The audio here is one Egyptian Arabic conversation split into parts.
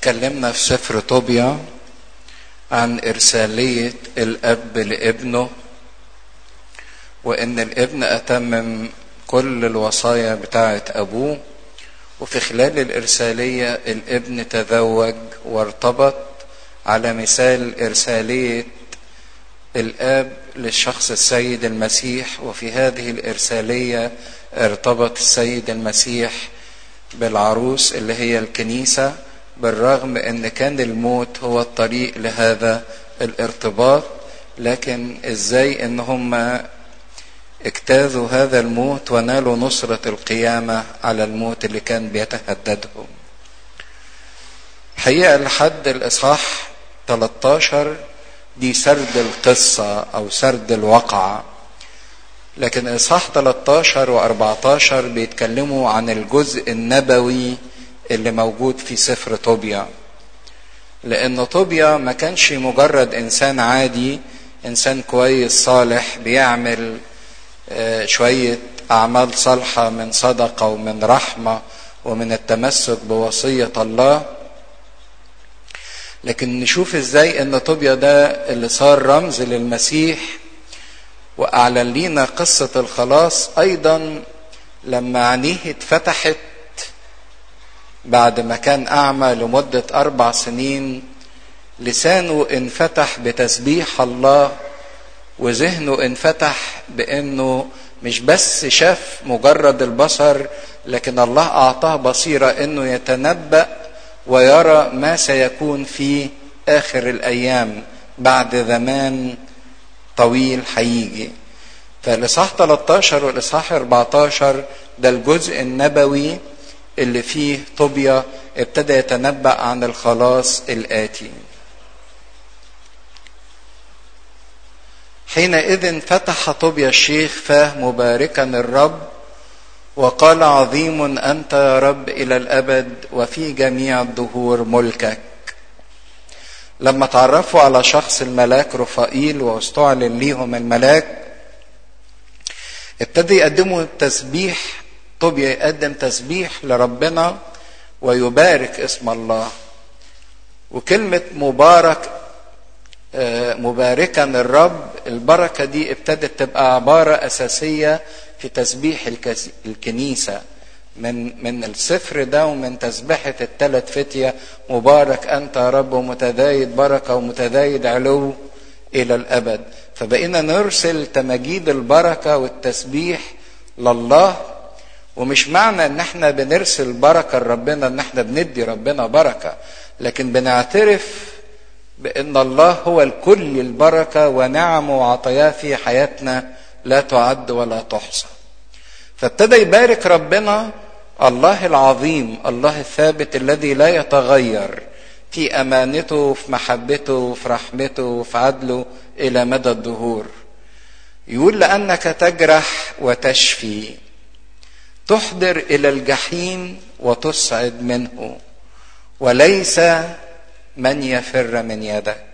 اتكلمنا في سفر طوبيا عن إرسالية الأب لابنه وإن الابن أتمم كل الوصايا بتاعة أبوه وفي خلال الإرسالية الابن تزوج وارتبط على مثال إرسالية الآب للشخص السيد المسيح وفي هذه الإرسالية ارتبط السيد المسيح بالعروس اللي هي الكنيسة بالرغم ان كان الموت هو الطريق لهذا الارتباط لكن ازاي ان هم اجتازوا هذا الموت ونالوا نصرة القيامة على الموت اللي كان بيتهددهم حقيقة لحد الإصحاح 13 دي سرد القصة أو سرد الواقعة لكن إصحاح 13 و14 بيتكلموا عن الجزء النبوي اللي موجود في سفر طوبيا لأن طوبيا ما كانش مجرد إنسان عادي إنسان كويس صالح بيعمل شوية أعمال صالحة من صدقة ومن رحمة ومن التمسك بوصية الله لكن نشوف ازاي ان طوبيا ده اللي صار رمز للمسيح واعلن لينا قصة الخلاص ايضا لما عينيه اتفتحت بعد ما كان اعمى لمدة اربع سنين لسانه انفتح بتسبيح الله وذهنه انفتح بانه مش بس شاف مجرد البصر لكن الله اعطاه بصيرة انه يتنبأ ويرى ما سيكون في اخر الايام بعد زمان طويل هيجي فالاصحاح 13 والاصحاح 14 ده الجزء النبوي اللي فيه طوبيا ابتدى يتنبأ عن الخلاص الآتي حينئذ فتح طوبيا الشيخ فاه مباركا الرب وقال عظيم أنت يا رب إلى الأبد وفي جميع الدهور ملكك لما تعرفوا على شخص الملاك رفائيل واستعلن ليهم الملاك ابتدى يقدموا تسبيح طوبيا يقدم تسبيح لربنا ويبارك اسم الله وكلمة مبارك مباركا الرب البركة دي ابتدت تبقى عبارة أساسية في تسبيح الكنيسة من من السفر ده ومن تسبحة الثلاث فتية مبارك أنت يا رب ومتزايد بركة ومتزايد علو إلى الأبد فبقينا نرسل تماجيد البركة والتسبيح لله ومش معنى ان احنا بنرسل بركة لربنا ان احنا بندي ربنا بركة لكن بنعترف بان الله هو الكل البركة ونعمه وعطاياه في حياتنا لا تعد ولا تحصى فابتدى يبارك ربنا الله العظيم الله الثابت الذي لا يتغير في امانته في محبته في رحمته في عدله الى مدى الدهور يقول لانك تجرح وتشفي تحضر الى الجحيم وتصعد منه وليس من يفر من يدك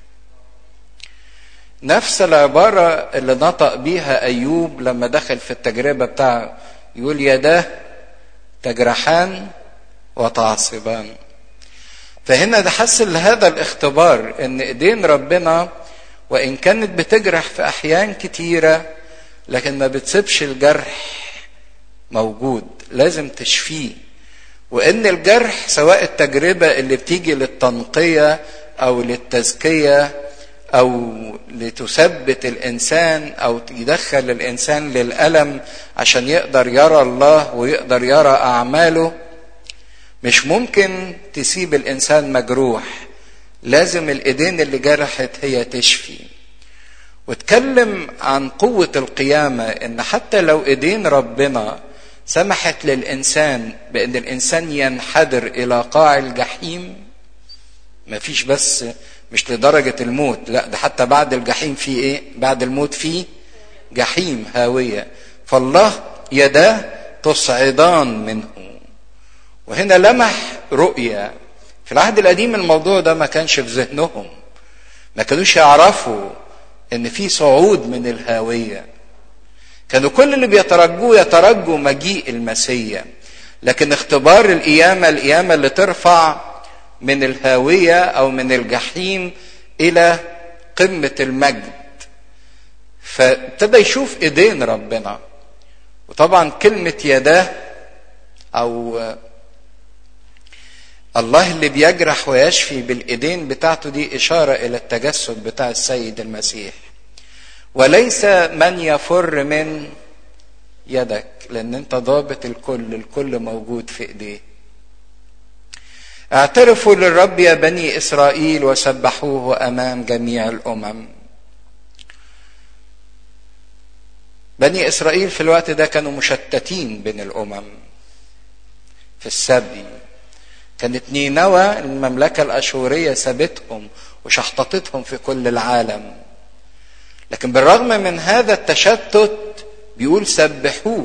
نفس العبارة اللي نطق بيها أيوب لما دخل في التجربة بتاعه يقول يداه تجرحان وتعصبان فهنا ده حصل هذا الاختبار ان ايدين ربنا وان كانت بتجرح في احيان كتيرة لكن ما بتسيبش الجرح موجود لازم تشفيه وان الجرح سواء التجربه اللي بتيجي للتنقيه او للتزكيه او لتثبت الانسان او يدخل الانسان للالم عشان يقدر يرى الله ويقدر يرى اعماله مش ممكن تسيب الانسان مجروح لازم الايدين اللي جرحت هي تشفي واتكلم عن قوه القيامه ان حتى لو ايدين ربنا سمحت للإنسان بأن الإنسان ينحدر إلى قاع الجحيم مفيش بس مش لدرجة الموت لا ده حتى بعد الجحيم في إيه بعد الموت في جحيم هاوية فالله يداه تصعدان منه وهنا لمح رؤية في العهد القديم الموضوع ده ما كانش في ذهنهم ما كانوش يعرفوا ان في صعود من الهاويه كانوا كل اللي بيترجوه يترجوا مجيء المسيا لكن اختبار القيامه القيامه اللي ترفع من الهاويه او من الجحيم الى قمه المجد فابتدى يشوف ايدين ربنا وطبعا كلمه يداه او الله اللي بيجرح ويشفي بالايدين بتاعته دي اشاره الى التجسد بتاع السيد المسيح وليس من يفر من يدك لان انت ضابط الكل الكل موجود في ايديه اعترفوا للرب يا بني اسرائيل وسبحوه امام جميع الامم بني اسرائيل في الوقت ده كانوا مشتتين بين الامم في السبي كانت نينوى المملكة الأشورية سابتهم وشحطتهم في كل العالم لكن بالرغم من هذا التشتت بيقول سبحوه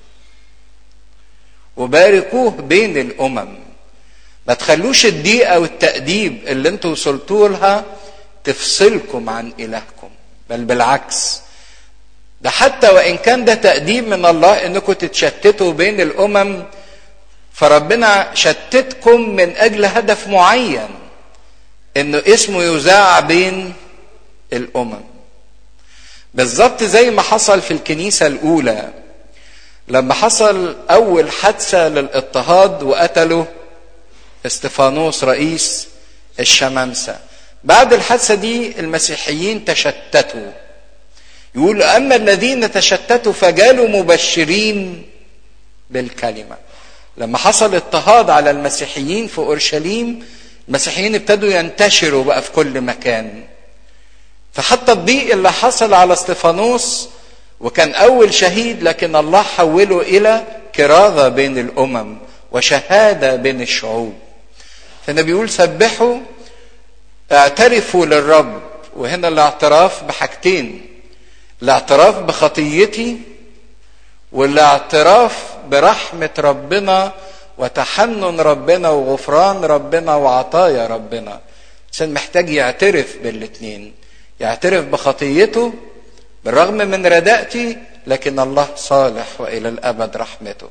وباركوه بين الأمم ما تخلوش الضيقة والتأديب اللي انتوا وصلتوا لها تفصلكم عن إلهكم بل بالعكس ده حتى وإن كان ده تأديب من الله إنكم تتشتتوا بين الأمم فربنا شتتكم من اجل هدف معين انه اسمه يذاع بين الامم بالظبط زي ما حصل في الكنيسه الاولى لما حصل اول حادثه للاضطهاد وقتلوا استفانوس رئيس الشمامسه بعد الحادثه دي المسيحيين تشتتوا يقول اما الذين تشتتوا فجالوا مبشرين بالكلمه لما حصل اضطهاد على المسيحيين في اورشليم المسيحيين ابتدوا ينتشروا بقى في كل مكان فحتى الضيق اللي حصل على استفانوس وكان اول شهيد لكن الله حوله الى كراثه بين الامم وشهاده بين الشعوب فانا بيقول سبحوا اعترفوا للرب وهنا الاعتراف بحاجتين الاعتراف بخطيتي والاعتراف برحمة ربنا وتحنن ربنا وغفران ربنا وعطايا ربنا الإنسان محتاج يعترف بالاتنين يعترف بخطيته بالرغم من رداءتي لكن الله صالح وإلى الأبد رحمته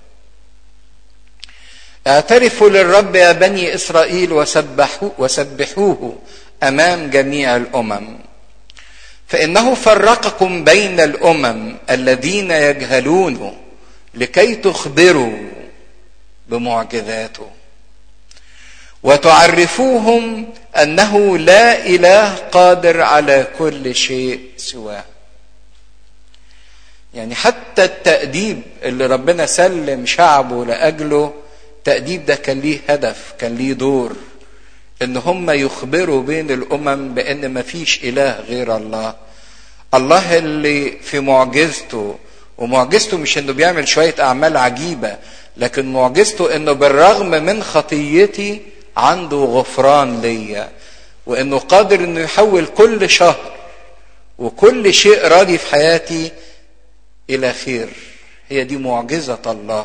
اعترفوا للرب يا بني إسرائيل وسبحوه, وسبحوه أمام جميع الأمم فإنه فرقكم بين الأمم الذين يجهلونه لكي تخبروا بمعجزاته وتعرفوهم انه لا اله قادر على كل شيء سواه يعني حتى التأديب اللي ربنا سلم شعبه لأجله التأديب ده كان ليه هدف كان ليه دور ان هم يخبروا بين الامم بان مفيش اله غير الله الله اللي في معجزته ومعجزته مش انه بيعمل شويه اعمال عجيبه لكن معجزته انه بالرغم من خطيتي عنده غفران ليا وانه قادر انه يحول كل شهر وكل شيء راضي في حياتي الى خير هي دي معجزه الله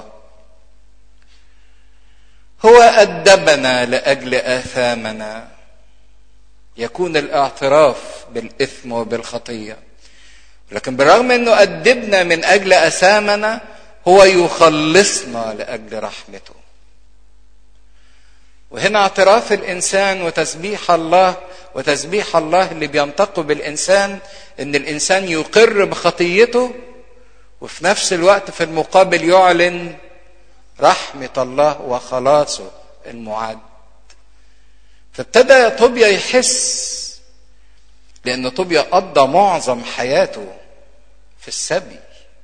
هو ادبنا لاجل اثامنا يكون الاعتراف بالاثم وبالخطيه لكن بالرغم انه ادبنا من اجل اثامنا هو يخلصنا لاجل رحمته وهنا اعتراف الانسان وتسبيح الله وتسبيح الله اللي بينطق بالانسان ان الانسان يقر بخطيته وفي نفس الوقت في المقابل يعلن رحمه الله وخلاصه المعد فابتدى طوبيا يحس لأن طوبيا قضى معظم حياته في السبي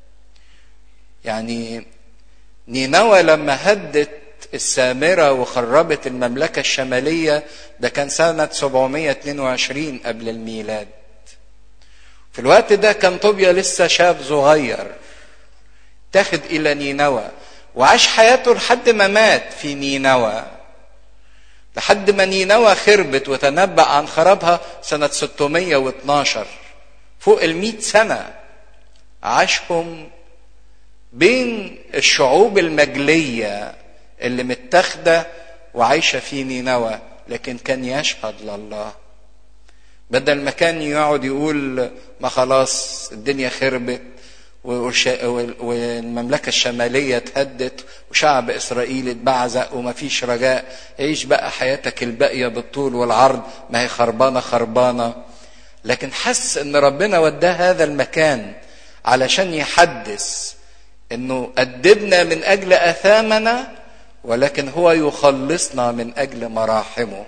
يعني نينوى لما هدت السامرة وخربت المملكة الشمالية ده كان سنة 722 قبل الميلاد في الوقت ده كان طوبيا لسه شاب صغير تاخد إلى نينوى وعاش حياته لحد ما مات في نينوى لحد ما نينوى خربت وتنبأ عن خرابها سنة 612 فوق المئة سنة عاشهم بين الشعوب المجلية اللي متاخدة وعايشة في نينوى لكن كان يشهد لله بدل ما كان يقعد يقول ما خلاص الدنيا خربت والمملكة الشمالية اتهدت وشعب إسرائيل اتبعزق ومفيش رجاء عيش بقى حياتك الباقية بالطول والعرض ما هي خربانة خربانة لكن حس ان ربنا وداه هذا المكان علشان يحدث انه أدبنا من أجل أثامنا ولكن هو يخلصنا من أجل مراحمه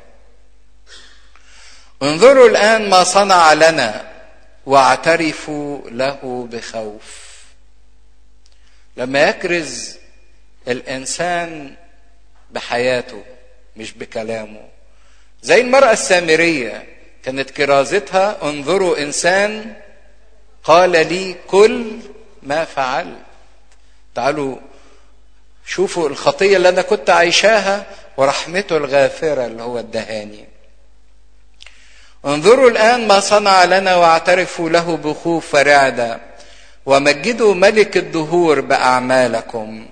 انظروا الآن ما صنع لنا واعترفوا له بخوف لما يكرز الانسان بحياته مش بكلامه زي المراه السامريه كانت كرازتها انظروا انسان قال لي كل ما فعلت تعالوا شوفوا الخطيه اللي انا كنت عايشاها ورحمته الغافره اللي هو ادهاني انظروا الان ما صنع لنا واعترفوا له بخوف ورعده ومجدوا ملك الدهور باعمالكم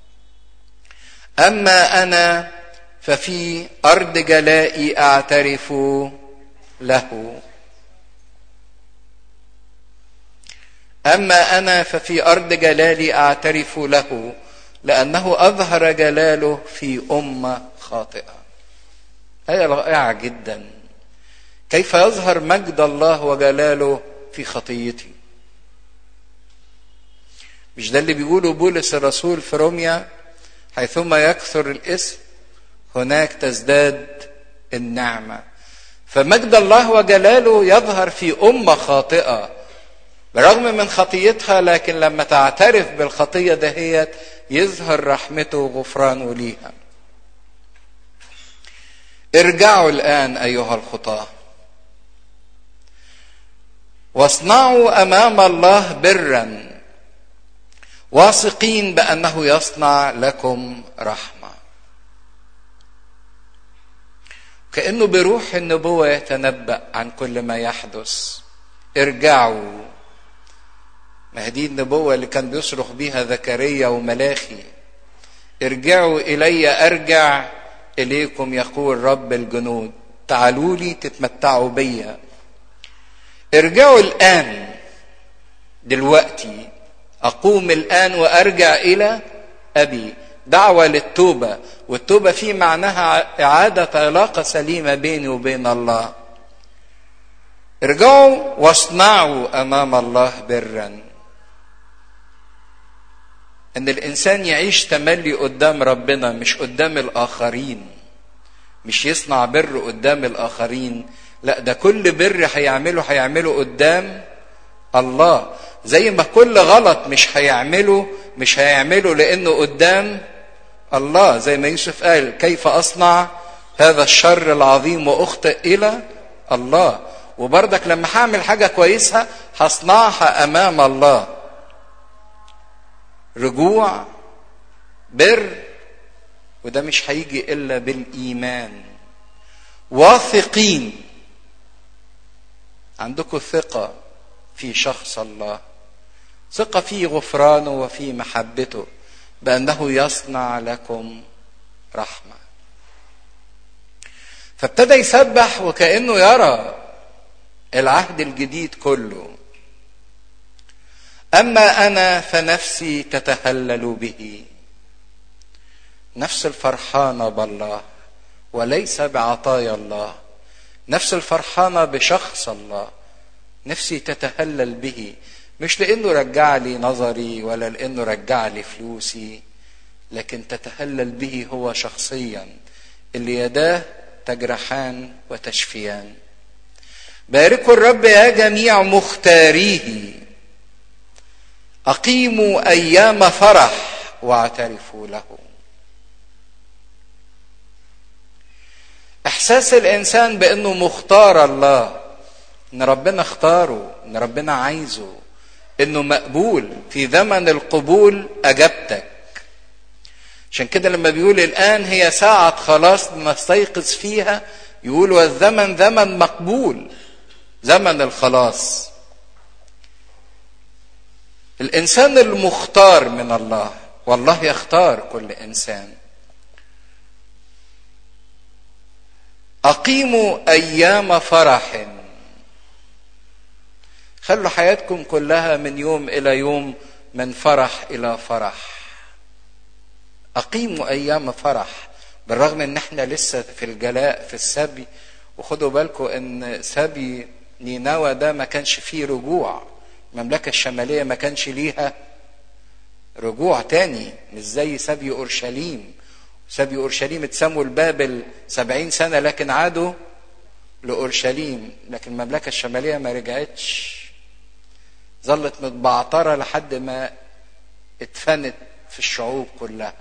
اما انا ففي ارض جلائي اعترف له اما انا ففي ارض جلالي اعترف له لانه اظهر جلاله في امه خاطئه ايه رائعه جدا كيف يظهر مجد الله وجلاله في خطيتي مش ده اللي بيقوله بولس الرسول في روميا حيثما يكثر الاسم هناك تزداد النعمه فمجد الله وجلاله يظهر في امه خاطئه برغم من خطيتها لكن لما تعترف بالخطيه دهيت يظهر رحمته وغفرانه ليها ارجعوا الان ايها الخطاه واصنعوا امام الله برا واثقين بانه يصنع لكم رحمه كانه بروح النبوه يتنبا عن كل ما يحدث ارجعوا ما دي النبوه اللي كان بيصرخ بيها زكريا وملاخي ارجعوا الي ارجع اليكم يقول رب الجنود تعالوا لي تتمتعوا بيا ارجعوا الان دلوقتي اقوم الان وارجع الى ابي دعوه للتوبه والتوبه في معناها اعاده علاقه سليمه بيني وبين الله ارجعوا واصنعوا امام الله برا ان الانسان يعيش تملي قدام ربنا مش قدام الاخرين مش يصنع بر قدام الاخرين لا ده كل بر هيعمله هيعمله قدام الله زي ما كل غلط مش هيعمله مش هيعمله لانه قدام الله زي ما يوسف قال كيف اصنع هذا الشر العظيم واخطئ الى الله وبرضك لما هعمل حاجه كويسه هصنعها امام الله رجوع بر وده مش هيجي الا بالايمان واثقين عندكم ثقه في شخص الله ثقه في غفرانه وفي محبته بانه يصنع لكم رحمه فابتدى يسبح وكانه يرى العهد الجديد كله اما انا فنفسي تتهلل به نفس الفرحانه بالله وليس بعطايا الله نفس الفرحانه بشخص الله نفسي تتهلل به مش لانه رجع لي نظري ولا لانه رجع لي فلوسي لكن تتهلل به هو شخصيا اللي يداه تجرحان وتشفيان باركوا الرب يا جميع مختاريه اقيموا ايام فرح واعترفوا له احساس الانسان بانه مختار الله ان ربنا اختاره ان ربنا عايزه انه مقبول في زمن القبول اجابتك عشان كده لما بيقول الان هي ساعه خلاص نستيقظ فيها يقول والزمن زمن مقبول زمن الخلاص الانسان المختار من الله والله يختار كل انسان اقيموا ايام فرح خلوا حياتكم كلها من يوم الى يوم من فرح الى فرح اقيموا ايام فرح بالرغم ان احنا لسه في الجلاء في السبي وخدوا بالكم ان سبي نينوى ده ما كانش فيه رجوع المملكة الشمالية ما كانش ليها رجوع تاني مش زي سبي أورشليم سبي أورشليم اتسموا البابل سبعين سنة لكن عادوا لأورشليم لكن المملكة الشمالية ما رجعتش ظلت متبعترة لحد ما اتفنت في الشعوب كلها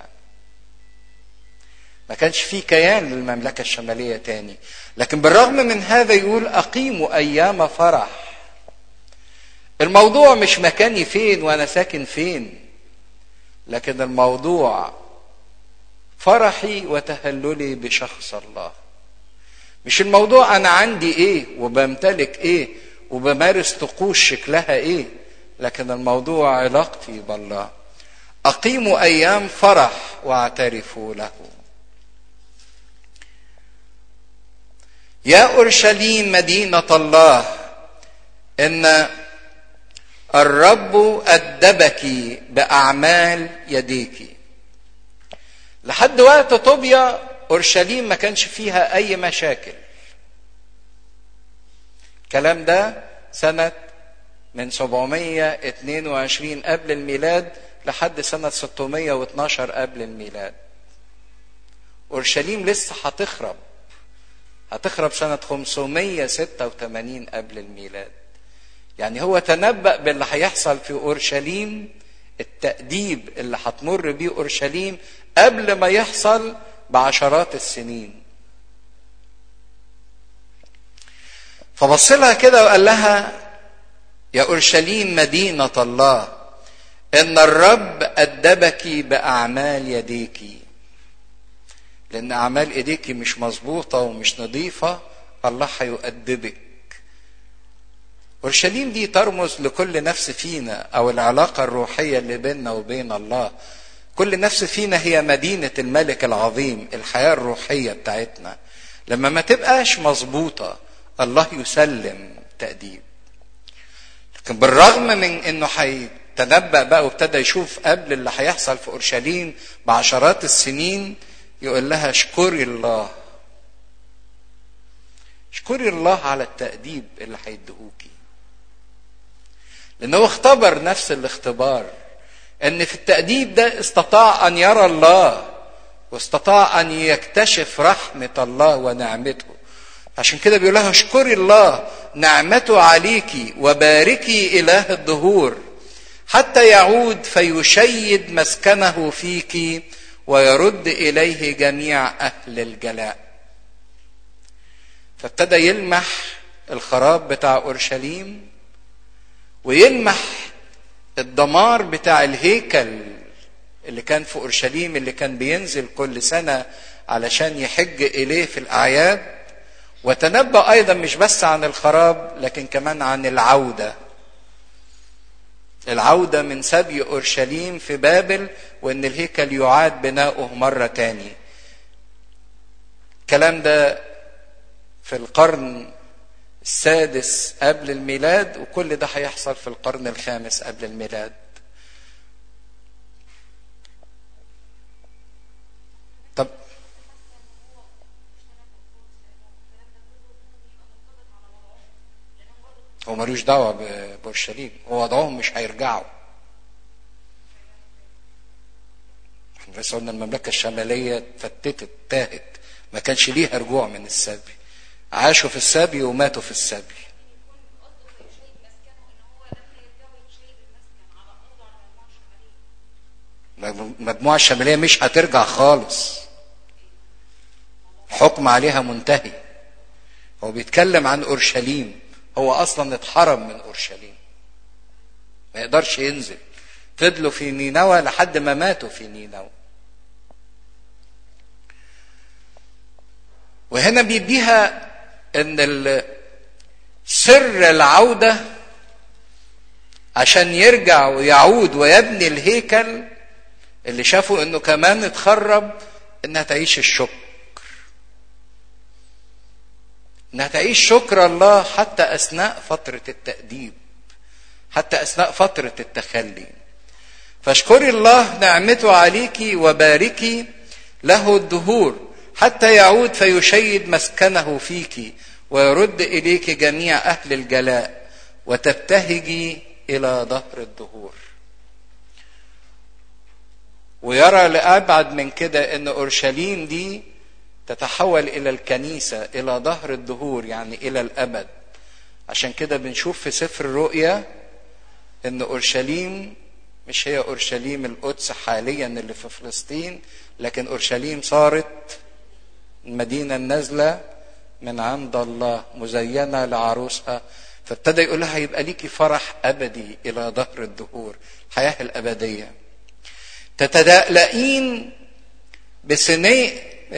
ما كانش في كيان للمملكة الشمالية تاني لكن بالرغم من هذا يقول أقيموا أيام فرح الموضوع مش مكاني فين وأنا ساكن فين لكن الموضوع فرحي وتهللي بشخص الله مش الموضوع أنا عندي إيه وبمتلك إيه وبمارس طقوس شكلها إيه لكن الموضوع علاقتي بالله أقيموا أيام فرح واعترفوا له يا اورشليم مدينه الله ان الرب ادبك باعمال يديك لحد وقت طوبيا اورشليم ما كانش فيها اي مشاكل الكلام ده سنه من 722 قبل الميلاد لحد سنه 612 قبل الميلاد اورشليم لسه هتخرب هتخرب سنة 586 قبل الميلاد يعني هو تنبأ باللي هيحصل في أورشليم التأديب اللي هتمر بيه أورشليم قبل ما يحصل بعشرات السنين فبص لها كده وقال لها يا أورشليم مدينة الله إن الرب أدبك بأعمال يديكِ لان اعمال ايديك مش مظبوطه ومش نظيفه الله هيؤدبك اورشليم دي ترمز لكل نفس فينا او العلاقه الروحيه اللي بيننا وبين الله كل نفس فينا هي مدينه الملك العظيم الحياه الروحيه بتاعتنا لما ما تبقاش مظبوطه الله يسلم تاديب لكن بالرغم من انه هيتنبأ بقى وابتدى يشوف قبل اللي هيحصل في اورشليم بعشرات السنين يقول لها اشكري الله اشكري الله على التأديب اللي هيديهوكي لأنه اختبر نفس الاختبار ان في التأديب ده استطاع ان يرى الله واستطاع ان يكتشف رحمة الله ونعمته عشان كده بيقول لها اشكري الله نعمته عليكي وباركي اله الدهور حتى يعود فيشيد مسكنه فيكِ ويرد اليه جميع اهل الجلاء فابتدى يلمح الخراب بتاع اورشليم ويلمح الدمار بتاع الهيكل اللي كان في اورشليم اللي كان بينزل كل سنه علشان يحج اليه في الاعياد وتنبأ ايضا مش بس عن الخراب لكن كمان عن العوده العودة من سبي أورشليم في بابل وإن الهيكل يعاد بناؤه مرة تاني الكلام ده في القرن السادس قبل الميلاد وكل ده هيحصل في القرن الخامس قبل الميلاد طب هو ملوش دعوة بأورشليم هو وضعهم مش هيرجعوا احنا بس قلنا المملكة الشمالية اتفتتت تاهت ما كانش ليها رجوع من السبي عاشوا في السبي وماتوا في السبي المجموعة الشمالية مش هترجع خالص حكم عليها منتهي هو بيتكلم عن أورشليم هو اصلا اتحرم من اورشليم ما يقدرش ينزل فضلوا في نينوى لحد ما ماتوا في نينوى وهنا بيديها ان سر العوده عشان يرجع ويعود ويبني الهيكل اللي شافوا انه كمان اتخرب انها تعيش الشكر انها تعيش شكر الله حتى اثناء فتره التاديب حتى اثناء فتره التخلي فاشكري الله نعمته عليك وباركي له الدهور حتى يعود فيشيد مسكنه فيك ويرد اليك جميع اهل الجلاء وتبتهجي الى ظهر الدهور ويرى لابعد من كده ان اورشليم دي تتحول الى الكنيسه الى ظهر الدهور يعني الى الابد عشان كده بنشوف في سفر الرؤيا ان اورشليم مش هي اورشليم القدس حاليا اللي في فلسطين لكن اورشليم صارت المدينه النازله من عند الله مزينه لعروسها فابتدى يقول لها يبقى ليكي فرح ابدي الى ظهر الدهور الحياه الابديه تتلأين بسني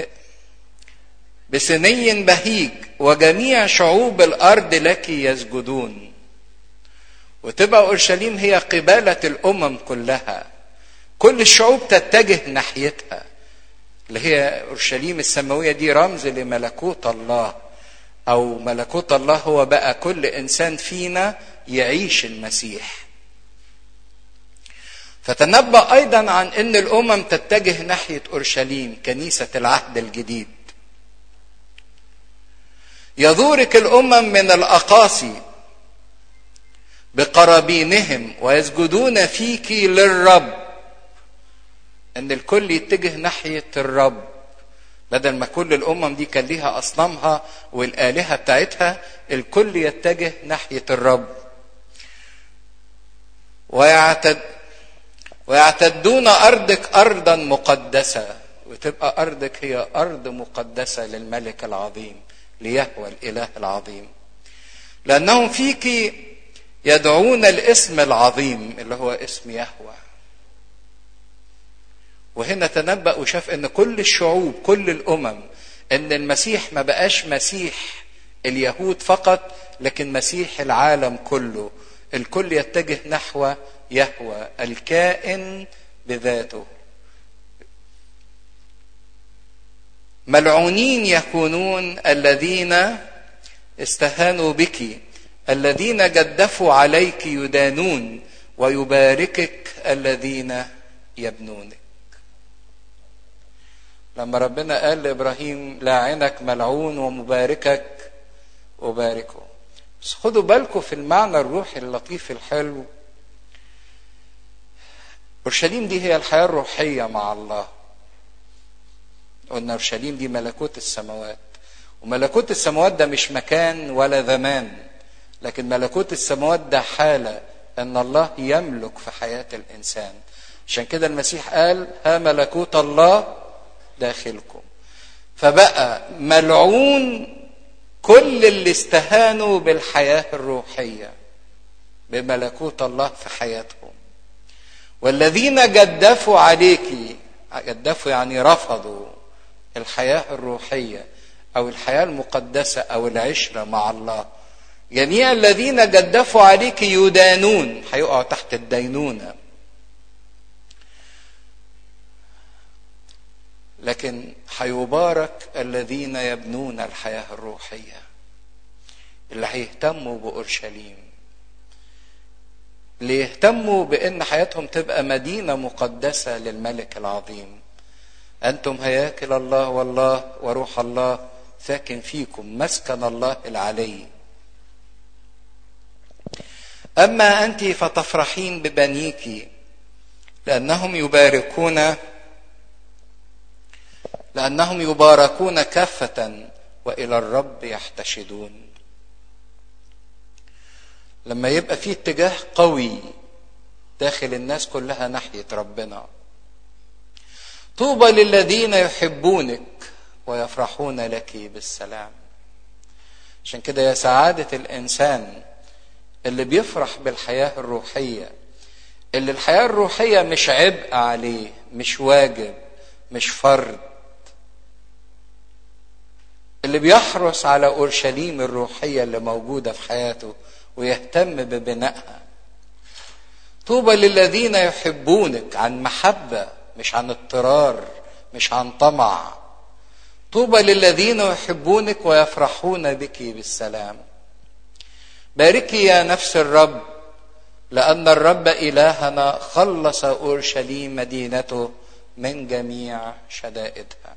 بسني بهيج وجميع شعوب الارض لك يسجدون وتبقى اورشليم هي قباله الامم كلها كل الشعوب تتجه ناحيتها اللي هي اورشليم السماويه دي رمز لملكوت الله او ملكوت الله هو بقى كل انسان فينا يعيش المسيح فتنبأ ايضا عن ان الامم تتجه ناحيه اورشليم كنيسه العهد الجديد يذورك الامم من الاقاصي بقرابينهم ويسجدون فيك للرب ان الكل يتجه ناحيه الرب بدل ما كل الامم دي كان ليها اصنامها والالهه بتاعتها الكل يتجه ناحيه الرب ويعتد ويعتدون ارضك ارضا مقدسه وتبقى ارضك هي ارض مقدسه للملك العظيم ليهوى الاله العظيم لانهم فيك يدعون الاسم العظيم اللي هو اسم يهوه وهنا تنبأ وشاف ان كل الشعوب كل الامم ان المسيح ما بقاش مسيح اليهود فقط لكن مسيح العالم كله الكل يتجه نحو يهوى الكائن بذاته ملعونين يكونون الذين استهانوا بك الذين جدفوا عليك يدانون ويباركك الذين يبنونك لما ربنا قال لابراهيم لاعنك ملعون ومباركك أباركه بس خدوا بالكم في المعنى الروحي اللطيف الحلو اورشليم دي هي الحياه الروحيه مع الله قلنا اورشليم دي ملكوت السماوات وملكوت السماوات ده مش مكان ولا زمان لكن ملكوت السماوات ده حاله ان الله يملك في حياه الانسان عشان كده المسيح قال ها ملكوت الله داخلكم فبقى ملعون كل اللي استهانوا بالحياه الروحيه بملكوت الله في حياتهم والذين جدفوا عليك جدفوا يعني رفضوا الحياه الروحيه او الحياه المقدسه او العشره مع الله جميع الذين جدفوا عليك يدانون هيقعوا تحت الدينونه لكن هيبارك الذين يبنون الحياه الروحيه اللي هيهتموا باورشليم اللي يهتموا بان حياتهم تبقى مدينه مقدسه للملك العظيم انتم هياكل الله والله وروح الله ساكن فيكم مسكن الله العلي اما انت فتفرحين ببنيك لانهم يباركون لانهم يباركون كافه والى الرب يحتشدون لما يبقى في اتجاه قوي داخل الناس كلها ناحيه ربنا طوبى للذين يحبونك ويفرحون لك بالسلام عشان كده يا سعاده الانسان اللي بيفرح بالحياه الروحيه اللي الحياه الروحيه مش عبء عليه مش واجب مش فرض اللي بيحرص على اورشليم الروحيه اللي موجوده في حياته ويهتم ببنائها طوبى للذين يحبونك عن محبه مش عن اضطرار مش عن طمع طوبى للذين يحبونك ويفرحون بك بالسلام باركي يا نفس الرب لأن الرب إلهنا خلص أورشليم مدينته من جميع شدائدها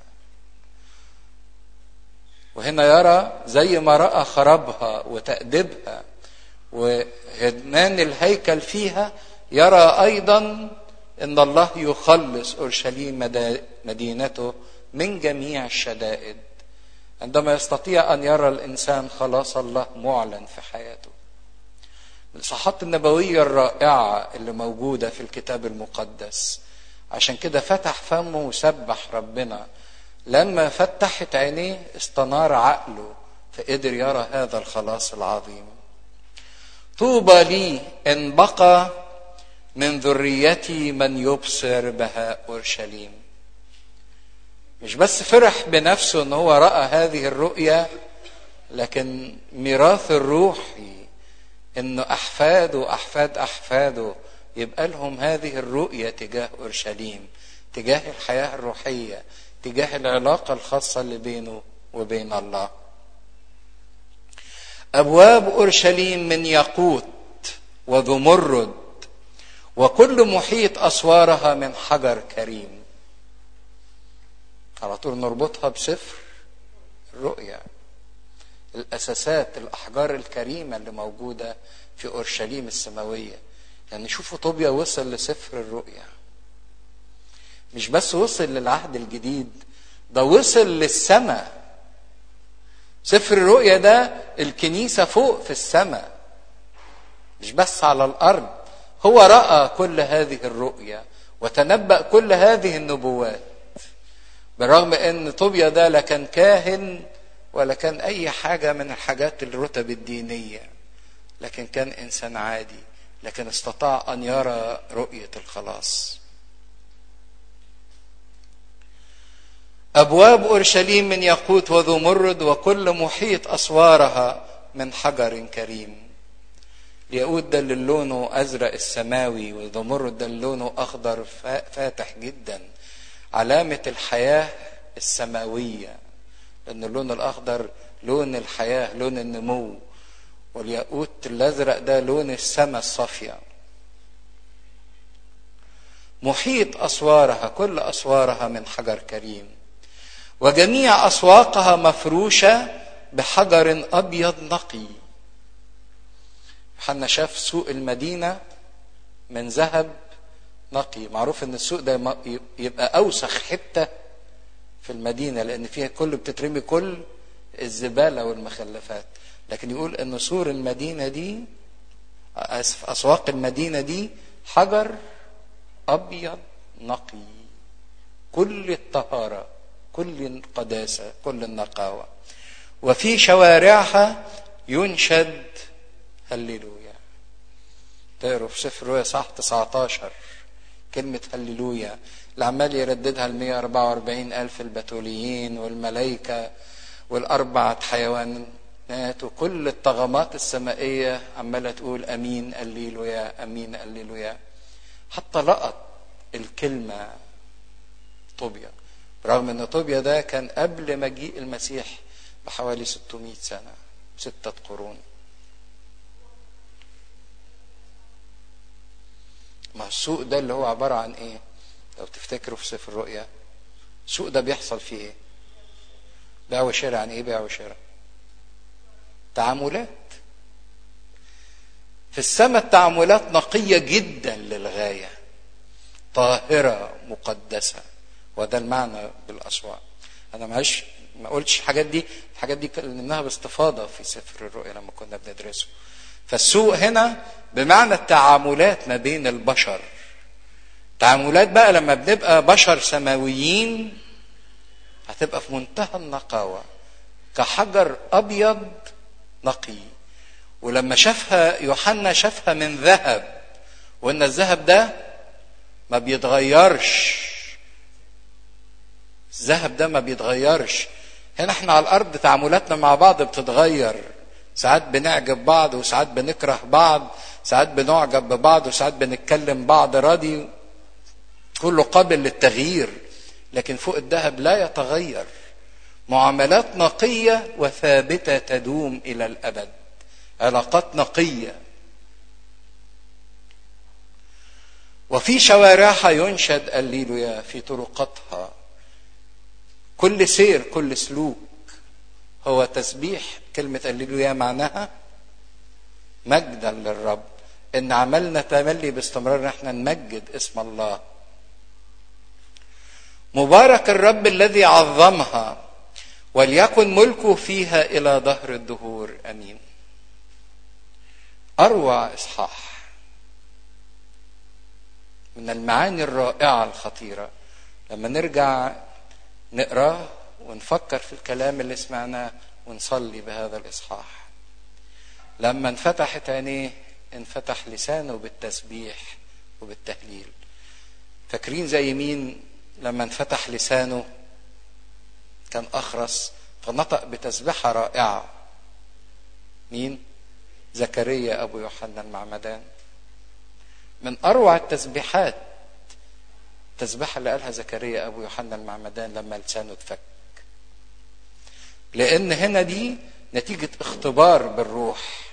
وهنا يرى زي ما رأى خرابها وتأديبها وهدمان الهيكل فيها يرى أيضا أن الله يخلص أورشليم مدينته من جميع الشدائد عندما يستطيع أن يرى الإنسان خلاص الله معلن في حياته الإصحاحات النبوية الرائعة اللي موجودة في الكتاب المقدس عشان كده فتح فمه وسبح ربنا لما فتحت عينيه استنار عقله فقدر يرى هذا الخلاص العظيم طوبى لي ان بقى من ذريتي من يبصر بهاء اورشليم مش بس فرح بنفسه ان هو راى هذه الرؤيا لكن ميراث الروحي انه احفاده واحفاد احفاده يبقى لهم هذه الرؤيه تجاه اورشليم تجاه الحياه الروحيه تجاه العلاقه الخاصه اللي بينه وبين الله ابواب اورشليم من ياقوت وذمرد وكل محيط اسوارها من حجر كريم على طول نربطها بسفر الرؤيا الاساسات الاحجار الكريمه اللي موجوده في اورشليم السماويه يعني شوفوا طوبيا وصل لسفر الرؤيا مش بس وصل للعهد الجديد ده وصل للسماء سفر الرؤيا ده الكنيسه فوق في السماء مش بس على الارض هو راى كل هذه الرؤيا وتنبأ كل هذه النبوات بالرغم ان طوبيا ده لا كان كاهن ولا كان اي حاجه من الحاجات الرتب الدينيه لكن كان انسان عادي لكن استطاع ان يرى رؤيه الخلاص ابواب اورشليم من ياقوت وذمرد وكل محيط اسوارها من حجر كريم الياقوت ده اللي لونه ازرق السماوي وذمرد ده اللي لونه اخضر فاتح جدا علامه الحياه السماويه لان اللون الاخضر لون الحياه لون النمو والياقوت الازرق ده لون السماء الصافيه محيط اسوارها كل اسوارها من حجر كريم وجميع اسواقها مفروشه بحجر ابيض نقي حنا شاف سوق المدينه من ذهب نقي معروف ان السوق ده يبقى اوسخ حته في المدينه لان فيها كل بتترمي كل الزباله والمخلفات لكن يقول ان سور المدينه دي اسف اسواق المدينه دي حجر ابيض نقي كل الطهاره كل القداسه كل النقاوه وفي شوارعها ينشد هللويا تقروا في سفر رؤيا صح 19 كلمة هللويا اللي عمال يرددها ال 144 ألف البتوليين والملائكة والأربعة حيوانات وكل الطغمات السمائية عمالة تقول أمين هللويا أمين هللويا حتى لقط الكلمة طوبيا رغم ان طوبيا ده كان قبل مجيء المسيح بحوالي 600 سنة ستة قرون ما السوق ده اللي هو عبارة عن ايه لو تفتكروا في سفر الرؤيا السوق ده بيحصل فيه ايه بيع وشراء يعني ايه بيع وشراء تعاملات في السماء التعاملات نقية جدا للغاية طاهرة مقدسة وده المعنى بالأسواق أنا معلش ما قلتش الحاجات دي الحاجات دي كلمناها باستفاضة في سفر الرؤيا لما كنا بندرسه فالسوق هنا بمعنى التعاملات ما بين البشر تعاملات بقى لما بنبقى بشر سماويين هتبقى في منتهى النقاوة كحجر أبيض نقي ولما شافها يوحنا شافها من ذهب وإن الذهب ده ما بيتغيرش الذهب ده ما بيتغيرش هنا احنا على الأرض تعاملاتنا مع بعض بتتغير ساعات بنعجب بعض وساعات بنكره بعض ساعات بنعجب ببعض وساعات بنتكلم بعض راضي كله قابل للتغيير لكن فوق الذهب لا يتغير معاملات نقية وثابتة تدوم إلى الأبد علاقات نقية وفي شوارعها ينشد الليلويا في طرقاتها كل سير كل سلوك هو تسبيح كلمة الليلويا معناها مجدا للرب ان عملنا تملي باستمرار ان احنا نمجد اسم الله مبارك الرب الذي عظمها وليكن ملكه فيها الى دهر الدهور امين اروع اصحاح من المعاني الرائعه الخطيره لما نرجع نقراه ونفكر في الكلام اللي سمعناه ونصلي بهذا الاصحاح لما انفتحت عينيه انفتح لسانه بالتسبيح وبالتهليل فاكرين زي مين لما انفتح لسانه كان اخرس فنطق بتسبيحه رائعه مين زكريا ابو يوحنا المعمدان من اروع التسبيحات التسبيحه اللي قالها زكريا ابو يوحنا المعمدان لما لسانه اتفك لان هنا دي نتيجه اختبار بالروح